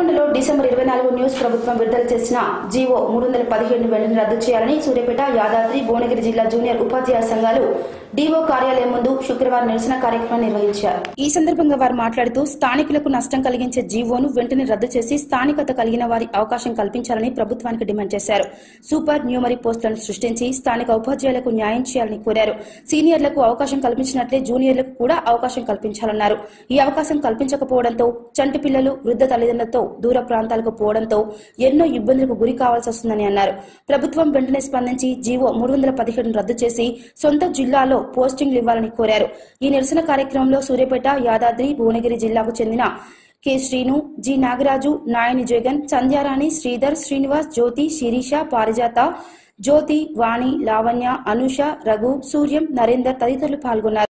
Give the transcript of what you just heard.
నల్గొండలో డిసెంబర్ ఇరవై నాలుగు న్యూస్ ప్రభుత్వం విడుదల చేసిన జీవో మూడు వందల పదిహేడు వెంటనే రద్దు చేయాలని సూర్యాపేట యాదాద్రి భువనగిరి జిల్లా జూనియర్ ఉపాధ్యాయ సంఘాలు డీఓ కార్యాలయం ముందు శుక్రవారం నిరసన కార్యక్రమం నిర్వహించారు ఈ సందర్భంగా వారు మాట్లాడుతూ స్థానికులకు నష్టం కలిగించే జీవోను వెంటనే రద్దు చేసి స్థానికత కలిగిన వారి అవకాశం కల్పించాలని ప్రభుత్వానికి డిమాండ్ చేశారు సూపర్ న్యూమరీ పోస్టులను సృష్టించి స్థానిక ఉపాధ్యాయులకు న్యాయం చేయాలని కోరారు సీనియర్లకు అవకాశం కల్పించినట్లే జూనియర్లకు కూడా అవకాశం కల్పించాలన్నారు ఈ అవకాశం కల్పించకపోవడంతో చంటి పిల్లలు వృద్ధ తల్లిదండ్రులతో దూర ప్రాంతాలకు పోవడంతో ఎన్నో ఇబ్బందులకు గురి కావాల్సి వస్తుందని అన్నారు ప్రభుత్వం వెంటనే స్పందించి జీవో మూడు వందల పదిహేడును రద్దు చేసి సొంత జిల్లాలో పోస్టింగ్లు ఇవ్వాలని కోరారు ఈ నిరసన కార్యక్రమంలో సూర్యాపేట యాదాద్రి భువనగిరి జిల్లాకు చెందిన కె శ్రీను జి నాగరాజు నాయని జగన్ సంధ్యారాణి శ్రీధర్ శ్రీనివాస్ జ్యోతి శిరీష పారిజాత జ్యోతి వాణి లావణ్య అనుష రఘు సూర్యం నరేందర్ తదితరులు పాల్గొన్నారు